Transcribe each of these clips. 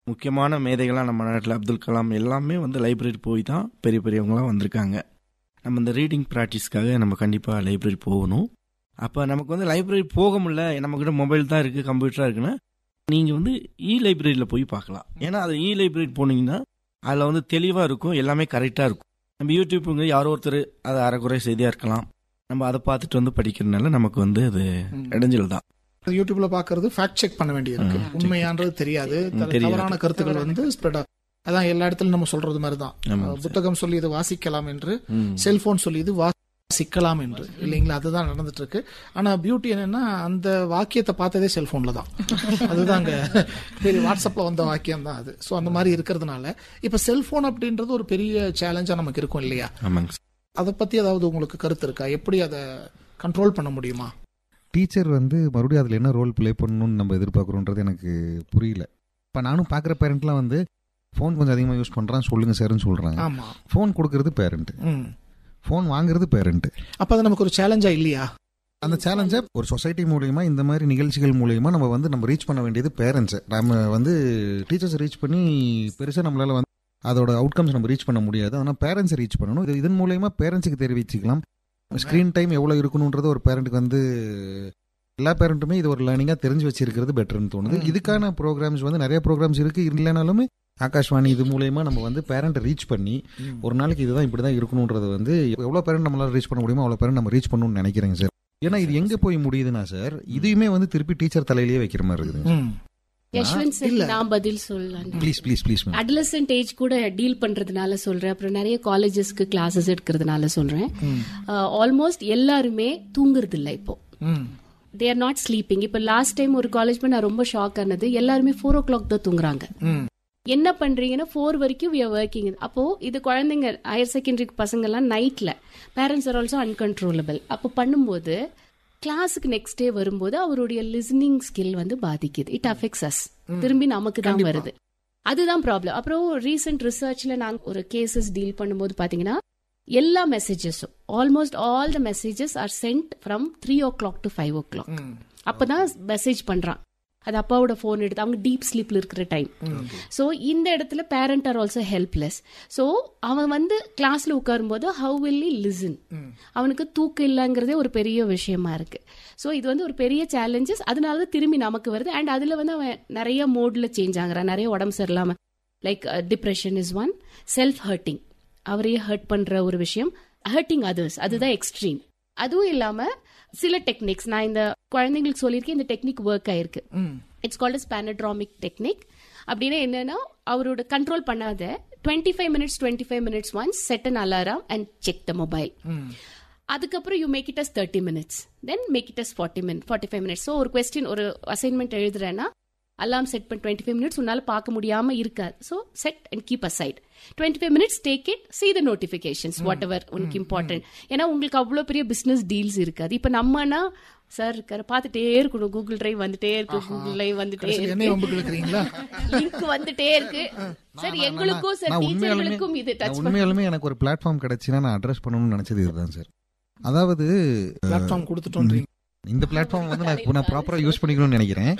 முக்கியமான மேதைகளாக நம்ம நாட்டில் அப்துல் கலாம் எல்லாமே வந்து லைப்ரரி போய் தான் பெரிய பெரியவங்களாம் வந்திருக்காங்க நம்ம இந்த ரீடிங் ப்ராக்டிஸ்க்காக நம்ம கண்டிப்பாக லைப்ரரி போகணும் அப்போ நமக்கு வந்து லைப்ரரி போக முடியல நம்மக்கிட்ட மொபைல் தான் இருக்குது கம்ப்யூட்டராக இருக்குன்னா நீங்கள் வந்து இ லைப்ரரியில் போய் பார்க்கலாம் ஏன்னா அது இ லைப்ரரி போனீங்கன்னா அதில் வந்து தெளிவாக இருக்கும் எல்லாமே கரெக்டாக இருக்கும் நம்ம யூடியூப்புங்க யாரோ ஒருத்தர் அது அரைக்குறை செய்தியாக இருக்கலாம் நம்ம அதை பார்த்துட்டு வந்து படிக்கிறதுனால நமக்கு வந்து அது இடைஞ்சல் தான் யூடியூப்ல பாக்குறது ஃபேக்ட் செக் பண்ண வேண்டியிருக்கு ம், check. உண்மையான்றது தெரியாது ம், த- தெரியாது. தவறான கருத்துக்கள் வந்து ஸ்ப்ரெட் அதான் எல்லா இடத்துலயும் நம்ம சொல்றது மாதிரி தான் ஆமாங்க சார். புத்தகம் சொல்லி இது வாசிக்கலாம் என்று ம். செல்போன் சொல்லி இது வாசிக்கலாம் என்று இல்லைங்களா அதுதான் நடந்துட்டு இருக்கு ஆனா பியூட்டி என்னன்னா அந்த வாக்கியத்தை பார்த்ததே செல்போன்ல தான் அதுதான் அங்க பெரிய வாட்ஸ்அப்ல வந்த வாக்கியம் தான் அது சோ அந்த மாதிரி இருக்கிறதுனால இப்ப செல்போன் அப்படின்றது ஒரு பெரிய சேலஞ்சா நமக்கு இருக்கும் இல்லையா ஆமாங்க சார். அதை பத்தி ஏதாவது உங்களுக்கு கருத்து இருக்கா எப்படி அதை கண்ட்ரோல் பண்ண முடியுமா டீச்சர் வந்து மறுபடியும் அதில் என்ன ரோல் ப்ளே பண்ணணும்னு நம்ம எதிர்பார்க்குறோன்றது எனக்கு புரியல இப்போ நானும் பார்க்குற பேரண்ட்லாம் வந்து ஃபோன் கொஞ்சம் அதிகமாக யூஸ் பண்ணுறான் சொல்லுங்க சார்னு சொல்கிறாங்க ஆமா ஃபோன் கொடுக்கறது பேரண்ட் ம் ஃபோன் வாங்குறது பேரண்ட் அப்ப அது நமக்கு ஒரு சேலஞ்சா இல்லையா அந்த சேலஞ்சை ஒரு சொசைட்டி மூலியமா இந்த மாதிரி நிகழ்ச்சிகள் மூலியமா நம்ம வந்து நம்ம ரீச் பண்ண வேண்டியது பேரண்ட்ஸ் நம்ம வந்து டீச்சர்ஸ் ரீச் பண்ணி பெருசாக நம்மளால வந்து அதோட அவுட்கம்ஸ் நம்ம ரீச் பண்ண முடியாது ஆனால் பேரண்ட்ஸ் ரீச் பண்ணணும் இது இதன் மூலயமா பேரண்ட்ஸுக்கு தெரிவிச்சுக்கலாம் ஸ்க்ரீன் டைம் எவ்வளோ இருக்கணுன்றது ஒரு பேரண்ட்டுக்கு வந்து எல்லா பேரண்ட்டுமே இது ஒரு லேர்னிங்காக தெரிஞ்சு வச்சிருக்கிறது பெட்டர்னு தோணுது ம். இதுக்கான ப்ரோக்ராம்ஸ் வந்து நிறைய ப்ரோக்ராம்ஸ் இருக்கு இல்லைனாலுமே ஆகாஷ்வாணி இது மூலயமா நம்ம வந்து பேரண்ட்டை ரீச் பண்ணி ஒரு நாளைக்கு இதுதான் இப்படி தான் இருக்கணுன்றது வந்து எவ்வளோ பேரண்ட் நம்மளால ரீச் பண்ண முடியுமோ அவ்வளோ பேரண்ட் நம்ம ரீச் பண்ணணும்னு நினைக்கிறேங்க சார் ஏன்னா இது எங்க போய் முடியுதுன்னா சார் இதையுமே வந்து திருப்பி டீச்சர் தலையிலேயே வைக்கிற மாதிரி இருக்குது ம் யஷ்வந்த் சார் இல்ல. நான் பதில் சொல்லலாம் please please please ma'am adolescent age கூட டீல் பண்றதுனால சொல்றேன் அப்புறம் நிறைய காலேஜஸ்க்கு கிளாஸஸ் எடுக்கிறதுனால சொல்றேன் ஆல்மோஸ்ட் எல்லாருமே தூங்குறது இல்ல இப்போ hmm they are not sleeping இப்போ லாஸ்ட் டைம் ஒரு காலேஜ் நான் ரொம்ப ஷாக் ஆனது எல்லாருமே ஃபோர் ஓ கிளாக் தான் தூங்குறாங்க ம் என்ன பண்றீங்கன்னா ஃபோர் வரைக்கும் வி ஆர் ஒர்க்கிங் அப்போ இது குழந்தைங்க ஹையர் செகண்டரி பசங்க எல்லாம் நைட்ல பேரண்ட்ஸ் ஆர் ஆல்சோ அன்கன்ட்ரோலபிள் அப்போ பண்ணும்போது கிளாஸுக்கு நெக்ஸ்ட் டே வரும்போது அவருடைய லிசனிங் ஸ்கில் வந்து பாதிக்குது இட் அஃபெக்ட்ஸ் அஸ் திரும்பி நமக்கு தான் கண்டிப்பா. வருது அதுதான் ப்ராப்ளம் அப்புறம் ரீசெண்ட் ரிசர்ச்ல நாங்க ஒரு கேசஸ் டீல் பண்ணும்போது பாத்தீங்கன்னா எல்லா மெசேஜஸும் almost all the messages are sent from three o'clock to five o'clock ம் அப்பதான் மெசேஜ் பண்றான் அது அப்பாவோட போன் எடுத்து அவங்க டீப் ஸ்லீப்ல இருக்கிற டைம் சோ இந்த இடத்துல parent are also helpless so அவன் வந்து கிளாஸ்ல உட்காரும்போது ஹவு வில் he லிசன் அவனுக்கு தூக்கம் இல்லைங்கிறதே ஒரு பெரிய விஷயமா இருக்கு சோ இது வந்து ஒரு பெரிய சேலஞ்சஸ் அதனால தான் திரும்பி நமக்கு வருது அண்ட் அதுல வந்து அவன் நிறைய மோட்ல சேஞ்ச் ஆகுறான் நிறைய உடம்பு சரியில்லாம like depression is one self hurting அவரையே ஹர்ட் பண்ற ஒரு விஷயம் ஹர்ட்டிங் அதர்ஸ் அதுதான் எக்ஸ்ட்ரீம் அதுவும் இல்லாம சில டெக்னிக்ஸ் நான் இந்த குழந்தைங்களுக்கு சொல்லியிருக்கேன் இந்த டெக்னிக் ஒர்க் ஆயிருக்கு ம் இட்ஸ் கால்ட் ஸ்பானட்ராமிக் டெக்னிக் அப்படின்னா என்னன்னா அவரோட கண்ட்ரோல் பண்ணாத twenty five minutes twenty five minutes once set an alarm and check the mobile ம் அதுக்கப்புறம் you make it as thirty minutes then make it as forty minute forty five minutes so ஒரு question ஒரு assignment எழுதுறேன்னா alarm set பண்ணி twenty five minutes உன்னால பார்க்க முடியாம இருக்காது so set and keep aside twenty five minutes take it see the notifications whatever உனக்கு important ஏன்னா உங்களுக்கு அவ்வளோ பெரிய பிசினஸ் டீல்ஸ் இருக்காது இப்போ நம்மனா சார் இருக்காரு பார்த்துட்டே இருக்கணும் கூகுள் டிரைவ் வந்துட்டே இருக்கு கூகுள் டிரைவ் வந்துட்டே கடைசியில் என்ன இருக்கு வம்புக்கு இழுக்கிறீங்களா லிங்க் வந்துட்டே இருக்கு சார் எங்களுக்கும் சார் நான் உண்மையாலுமே டீச்சர்களுக்கும் இது நான் டச் உண்மையாலுமே எனக்கு ஒரு பிளாட்ஃபார்ம் கிடைச்சுன்னா நான் அட்ரஸ் பண்ணணும்னு நினைச்சது இதுதான் சார் அதாவது பிளாட்ஃபார்ம் கொடுத்துட்டோன்றீங்க இந்த பிளாட்ஃபார்ம் வந்து நான் நான் ப்ராப்பராக யூஸ் பண்ணிக்கணும்னு நினைக்கிறேன்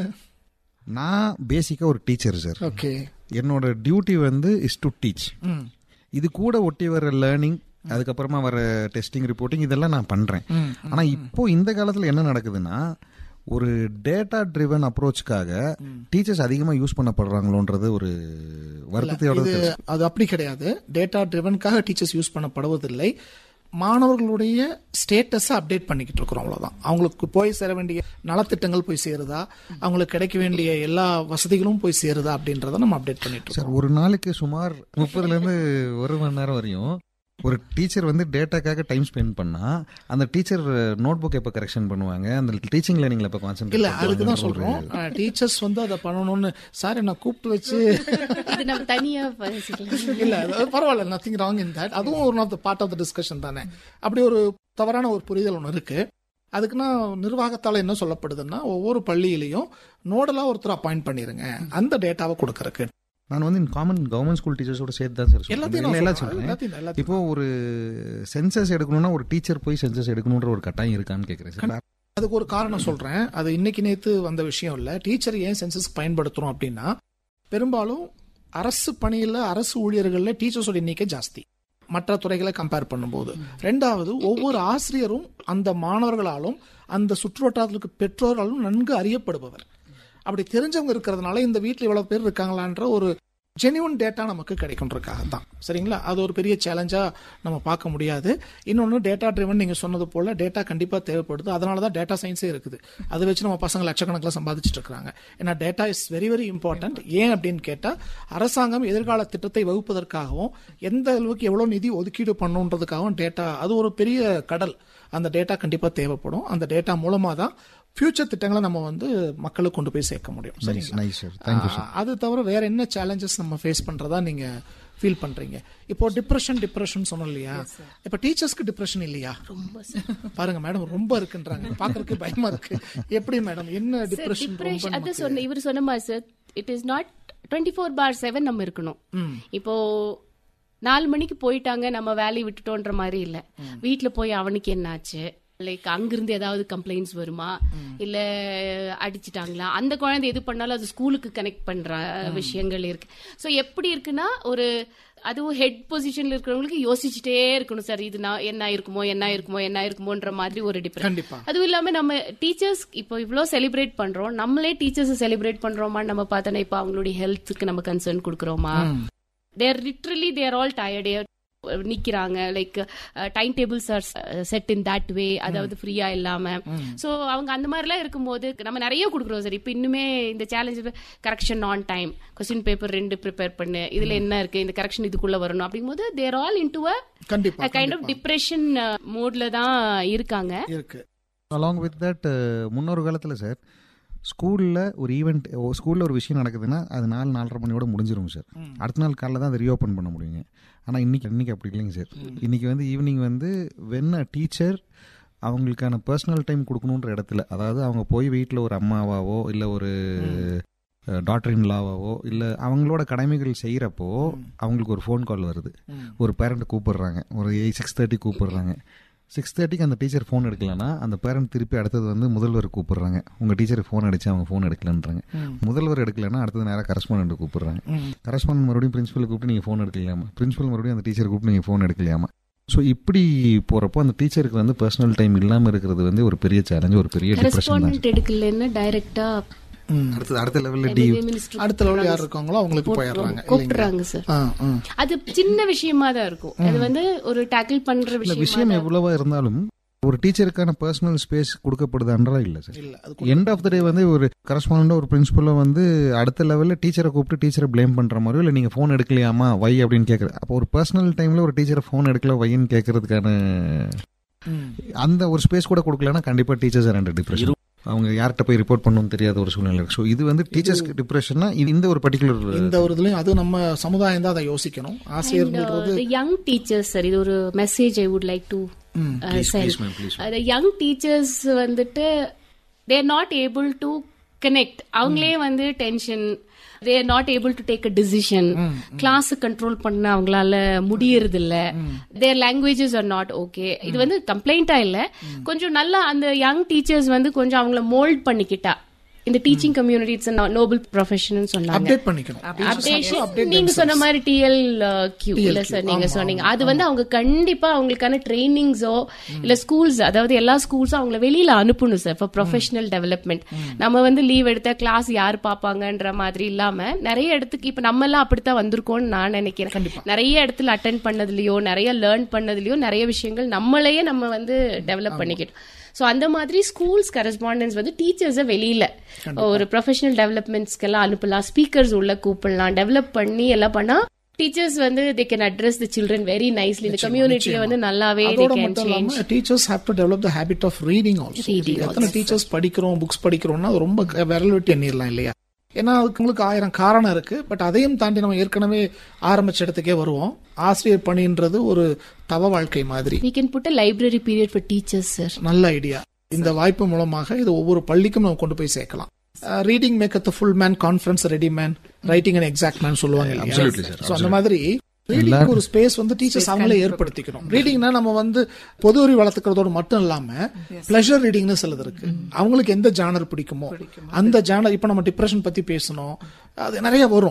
நான் பேசிக்காக ஒரு டீச்சர் சார் ஓகே என்னோட டியூட்டி வந்து இஸ் டு டீச் ம் இது கூட ஒட்டி வர லேர்னிங் அதுக்கப்புறமா வர டெஸ்டிங் ரிப்போர்ட்டிங் இதெல்லாம் நான் பண்றேன் ம் ஆனா இப்போ இந்த காலத்துல என்ன நடக்குதுன்னா ஒரு டேட்டா ட்ரிவன் அப்ரோச்சுக்காக டீச்சர்ஸ் அதிகமா யூஸ் பண்ணப்படுறாங்களோன்றது ஒரு வருத்தத்தையோட இது அது அப்படி கிடையாது டேட்டா ட்ரிவனுக்காக டீச்சர்ஸ் யூஸ் பண்ணப்படுவதில்லை மாணவர்களுடைய ஸ்டேட்டஸை அப்டேட் பண்ணிக்கிட்டு இருக்கிறோம் அவ்வளவுதான் அவங்களுக்கு போய் சேர வேண்டிய நலத்திட்டங்கள் போய் சேருதா அவங்களுக்கு கிடைக்க வேண்டிய எல்லா வசதிகளும் போய் சேருதா அப்படின்றத நம்ம அப்டேட் பண்ணிட்டு இருக்கோம் சார் ஒரு நாளைக்கு சுமார் முப்பதுல இருந்து ஒரு மணி நேரம் வரையும் ஒரு டீச்சர் வந்து டேட்டாக்காக டைம் ஸ்பெண்ட் பண்ணா அந்த டீச்சர் நோட் புக் எப்ப கரெக்ஷன் பண்ணுவாங்க அந்த டீச்சிங் லேர்னிங்ல எப்ப இல்ல கான்சென்ட்ரேட் அதுக்கு தான் சொல்றோம் டீச்சர்ஸ் வந்து அதை பண்ணணும்னு சார் என்ன கூப்பிட்டு வச்சு இது நம்ம தனியா பேசிக்கலாம் இல்ல அது பரவாயில்ல நத்திங் ராங் இன் தட் அதுவும் ஒரு of the part of the discussion தானே அப்படி ஒரு தவறான ஒரு புரிதல் ஒன்று இருக்கு அதுக்குன்னா நிர்வாகத்தால என்ன சொல்லப்படுதுன்னா ஒவ்வொரு பள்ளியிலையும் நோடலா ஒருத்தர் அப்பாயிண்ட் பண்ணிருங்க அந்த டேட்டாவை கொடுக்கறதுக்கு நான் வந்து காமன் கவர்மெண்ட் ஸ்கூல் டீச்சர்ஸோட சேர்த்து தான் சார் எல்லாத்தையும் சொல்றேன் நான் எல்லாம் சொல்றேன். சொல்றேன் எல்லாத்தையும் எல்லாத்தையும் இப்போ ஒரு சென்சஸ் எடுக்கணும்னா ஒரு டீச்சர் போய் சென்சஸ் எடுக்கணுன்ற ஒரு கட்டாயம் இருக்கான்னு கேக்குறேன் சார் அதுக்கு ஒரு காரணம் சொல்றேன் அது இன்னைக்கு நேத்து வந்த விஷயம் இல்ல டீச்சர் ஏன் சென்சஸ் பயன்படுத்துறோம் அப்படின்னா பெரும்பாலும் அரசு பணியில் அரசு ஊழியர்களில் டீச்சர்ஸோட எண்ணிக்கை ஜாஸ்தி மற்ற துறைகளை கம்பேர் பண்ணும்போது ரெண்டாவது ஒவ்வொரு ஆசிரியரும் அந்த மாணவர்களாலும் அந்த சுற்றுவட்டாரத்திற்கு பெற்றோராலும் நன்கு அறியப்படுபவர் அப்படி தெரிஞ்சவங்க இருக்கிறதுனால இந்த வீட்டில் இவ்வளவு பேர் இருக்காங்களான்ற ஒரு ஜெனியூன் டேட்டா நமக்கு கிடைக்கும்ன்றக்காக தான் சரிங்களா அது ஒரு பெரிய சேலஞ்சா நம்ம பார்க்க முடியாது இன்னொன்று டேட்டா ட்ரிவன் நீங்க சொன்னது போல டேட்டா கண்டிப்பா தேவைப்படுது அதனால தான் டேட்டா சயின்ஸே இருக்குது அதை வச்சு நம்ம பசங்க லட்சக்கணக்கில் சம்பாதிச்சுட்டு இருக்காங்க ஏன்னா data is very very important ஏன் அப்படின்னு கேட்டா அரசாங்கம் எதிர்கால திட்டத்தை வகுப்பதற்காகவும் எந்த அளவுக்கு எவ்வளவு நிதி ஒதுக்கீடு பண்ணுன்றதுக்காகவும் டேட்டா அது ஒரு பெரிய கடல் அந்த டேட்டா கண்டிப்பா தேவைப்படும் அந்த டேட்டா மூலமா தான் ஃபியூச்சர் திட்டங்களை நம்ம வந்து மக்களுக்கு கொண்டு போய் சேர்க்க முடியும் சரிங்களா நைஸ் சார் தேங்க்யூ சார் ஆ, அது தவிர வேற என்ன சேலஞ்சஸ் நம்ம ஃபேஸ் பண்றதா நீங்க ஃபீல் பண்றீங்க இப்போ டிப்ரெஷன் டிப்ரெஷன் சொன்னோம் இல்லையா இப்ப டீச்சர்ஸ்க்கு டிப்ரெஷன் இல்லையா ரொம்ப பாருங்க மேடம் ரொம்ப இருக்குன்றாங்க பாக்குறதுக்கு பயமா இருக்கு எப்படி மேடம் என்ன டிப்ரெஷன் டிப்ரெஷன் அது சொன்ன இவர் சொன்ன மாதிரி sir it is not twenty four by seven நம்ம இருக்கணும் இப்போ நாலு மணிக்கு போயிட்டாங்க நம்ம வேலையை விட்டுட்டோன்ற மாதிரி இல்ல வீட்ல போய் அவனுக்கு என்னாச்சு லைக் அங்கிருந்து ஏதாவது கம்ப்ளைண்ட்ஸ் வருமா இல்ல அடிச்சிட்டாங்களா அந்த குழந்தை எது பண்ணாலும் அது ஸ்கூலுக்கு கனெக்ட் பண்ற விஷயங்கள் இருக்கு சோ எப்படி இருக்குன்னா ஒரு அதுவும் ஹெட் பொசிஷன்ல இருக்கிறவங்களுக்கு யோசிச்சுட்டே இருக்கணும் சார் இது நான் என்ன இருக்குமோ என்ன இருக்குமோ என்ன இருக்குமோன்ற மாதிரி ஒரு டிப்ரெஷன் கண்டிப்பா அதுவும் இல்லாம நம்ம டீச்சர்ஸ் இப்போ இவ்ளோ செலிப்ரேட் பண்றோம் நம்மளே டீச்சர்ஸ் செலிப்ரேட் பண்றோமா நம்ம பார்த்தோன்னா இப்போ அவங்களுடைய ஹெல்த்துக்கு நம்ம கன்சர்ன் கொடுக்குறோமா தேர் லிட்ரலி தேர் ஆல் டயர்டே நிக்கிறாங்க like time tables are set in that way அதாவது ஃப்ரீயா இல்லாம சோ அவங்க அந்த மாதிரி எல்லாம் இருக்கும்போது நம்ம நிறைய கொடுக்குறோம் சார் இப்போ இன்னுமே இந்த challenge correction on time question paper ரெண்டு ப்ரிப்பேர் பண்ணு இதுல என்ன இருக்கு இந்த கரெக்ஷன் இதுக்குள்ள வரணும் அப்படிங்கும்போது தேர் ஆல் இன் டு கண்டிப்பா கைண்ட் ஆஃப் டிப்ரெஷன் மோட்ல தான் இருக்காங்க இருக்கு அலாங் வித் தட் முன்னொரு காலத்தில் சார் ஸ்கூலில் ஒரு ஈவெண்ட் ஸ்கூலில் ஒரு விஷயம் நடக்குதுன்னா அது நாலு நாலரை மணியோட முடிஞ்சிரும் சார் அடுத்த நாள் காலைல தான் அதை ரீஓப்பன் பண்ண முடியுங்க ஆனால் இன்னைக்கு இன்னைக்கு அப்படி இல்லைங்க சார் இன்னைக்கு வந்து ஈவினிங் வந்து வென் அ டீச்சர் அவங்களுக்கான பர்சனல் டைம் கொடுக்கணுன்ற இடத்துல அதாவது அவங்க போய் வீட்டில் ஒரு அம்மாவாவோ இல்லை ஒரு டாக்டர் இன் லாவாவோ இல்லை அவங்களோட கடமைகள் செய்கிறப்போ அவங்களுக்கு ஒரு ஃபோன் கால் வருது ஒரு பேரண்ட்டை கூப்பிடுறாங்க ஒரு எயிட் சிக்ஸ் தேர்ட்டி கூப்பிடுறாங்க சிக்ஸ் தேர்ட்டிக்கு அந்த டீச்சர் ஃபோன் எடுக்கலன்னா அந்த பேரண்ட் திருப்பி அடுத்தது வந்து முதல்வர் கூப்பிடுறாங்க உங்கள் டீச்சருக்கு ஃபோன் அடிச்சு அவங்க ஃபோன் எடுக்கலன்றாங்க முதல்வர் எடுக்கலன்னா அடுத்தது நேராக கரஸ்பாண்ட் கூப்பிடுறாங்க கரஸ்பாண்ட் மறுபடியும் பிரின்சிபல் கூப்பிட்டு நீங்கள் ஃபோன் எடுக்கலையாமா பிரின்சிபல் மறுபடியும் அந்த டீச்சர் கூப்பிட்டு நீங்கள் ஃபோன் எடுக்கலையாமா ஸோ இப்படி போகிறப்போ அந்த டீச்சருக்கு வந்து பர்சனல் டைம் இல்லாமல் இருக்கிறது வந்து ஒரு பெரிய சேலஞ்ச் ஒரு பெரிய டிப்ரெஷன் தான் கரஸ்பாண்டன்ட் எடுக்கலன்னா டைரக்டா அடுத்தது அடுத்த லெவலில் டி மினிஸ்டர் அடுத்த லெவல் யார் இருக்காங்களோ அவங்களுக்கு போயிடுறாங்க இல்லைங்களா? கூப்பிடுறாங்க சார் ஆ, ஆ. அது சின்ன விஷயமா தான் இருக்கும் அது வந்து ஒரு டேக்கிள் பண்ற இந்த விஷயம் விஷயம் எவ்வளவா இருந்தாலும் ஒரு டீச்சருக்கான பர்சனல் ஸ்பேஸ் கொடுக்கப்படுதான்றா இல்லை சார் இல்ல அது எண்ட் ஆஃப் த டே வந்து ஒரு கரஸ்பாண்டா ஒரு பிரின்சிபலோ வந்து அடுத்த லெவலில் டீச்சரை கூப்பிட்டு டீச்சரை ப்ளேம் பண்ற மாதிரியோ இல்லை நீங்க ஃபோன் எடுக்கலையாமா வை அப்படின்னு கேட்குறது அப்போ ஒரு பர்சனல் டைம்ல ஒரு டீச்சரை ஃபோன் எடுக்கல வைன்னு கேட்கறதுக்கான ம். அந்த ஒரு ஸ்பேஸ் கூட கொடுக்கலன்னா கண்டிப்பா டீச்சர்ஸ் ரெண்டு டிப்ரெஷன் அவங்க யார்கிட்ட போய் ரிப்போர்ட் பண்ணணும்னு தெரியாத ஒரு சூழ்நிலை இருக்கு ஸோ இது வந்து டீச்சர்ஸ்க்கு டிப்ரெஷன்னா இந்த ஒரு பர்டிகுலர் இந்த ஒரு இதுலயும் அது நம்ம சமுதாயம் தான் அதை யோசிக்கணும் ஆசிரியர்கள்ன்றது யங் டீச்சர்ஸ் சார் இது ஒரு message I would like to send young teachers வந்துட்டு they're not able to connect அவங்களே வந்து tension they are not able to take a decision class control பண்ண அவங்களால முடியறது இல்ல their languages are not okay இது வந்து கம்ப்ளைண்டா இல்ல கொஞ்சம் நல்லா அந்த யங் டீச்சர்ஸ் வந்து கொஞ்சம் அவங்கள மோல்ட் பண்ணிக்கிட்டா இந்த teaching community it's noble profession சொன்னாங்க அப்டேட் பண்ணிக்கணும் அப்டேஷன் நீங்க சொன்ன மாதிரி டிஎல் கியூ இல்ல சார் நீங்க சொன்னீங்க அது வந்து அவங்க கண்டிப்பா அவங்களுக்கான ட்ரைனிங்ஸோ இல்ல ஸ்கூல்ஸ் அதாவது எல்லா ஸ்கூல்ஸும் அவங்கள வெளியில அனுப்பணும் சார் ஃபார் ப்ரொஃபஷனல் டெவலப்மெண்ட் நம்ம வந்து லீவ் எடுத்தா கிளாஸ் யார் பாப்பாங்கன்ற மாதிரி இல்லாம நிறைய இடத்துக்கு இப்ப நம்ம எல்லாம் அப்படித்தான் வந்திருக்கோம்னு நான் நினைக்கிறேன் நிறைய இடத்துல அட்டன் பண்ணதுலயோ நிறைய லேர்ன் பண்ணதுலயோ நிறைய விஷயங்கள் நம்மளையே நம்ம வந்து டெவலப் பண்ணிக்கிட்டோம் சோ அந்த மாதிரி ஸ்கூல்ஸ் கரஸ்பாண்டன்ஸ் வந்து டீச்சர்ஸை வெளியில ஒரு ப்ரொஃபஷனல் டெவலப்மெண்ட்ஸ்க்கெல்லாம் அனுப்பலாம் ஸ்பீக்கர்ஸ் உள்ள கூப்பிடலாம் டெவலப் பண்ணி எல்லாம் பண்ணா டீச்சர்ஸ் வந்து they can address the children very nicely இந்த கம்யூனிட்டியை வந்து நல்லாவே தே அதோட கேன் மட்டும் சேஞ்ச் இல்லாம teachers have to develop the habit of reading also Reading எத்தனை டீச்சர்ஸ் படிக்கிறோம் புக்ஸ் படிக்கிறோம்னா அது ரொம்ப விரல் விட்டு எண்ணிடலாம் இல்லையா ஏன்னா அதுக்கு உங்களுக்கு ஆயிரம் காரணம் இருக்கு பட் அதையும் தாண்டி நம்ம ஏற்கனவே ஆரம்பிச்ச இடத்துக்கே வருவோம் ஆசிரியர் பணின்றது ஒரு தவ வாழ்க்கை மாதிரி we can put a library period for teachers sir நல்ல ஐடியா இந்த வாய்ப்பு மூலமாக இது ஒவ்வொரு பள்ளிக்கும் நம்ம கொண்டு போய் சேர்க்கலாம் reading make a full man conference ready man writing and exact man சொல்லுவாங்க இல்லையா So, அந்த மாதிரி ரீடிங் ஒரு ஸ்பேஸ் வந்து டீச்சர்ஸ் அவங்களே ஏற்படுத்திக்கணும் ரீடிங்னா நம்ம வந்து பொது அறிவு வளர்த்துக்கிறதோட மட்டும் இல்லாம பிளஷர் ரீடிங்னு சிலது இருக்கு அவங்களுக்கு எந்த ஜானர் பிடிக்குமோ அந்த ஜானர் இப்ப நம்ம டிப்ரெஷன் பத்தி பேசணும் அது நிறைய வரும்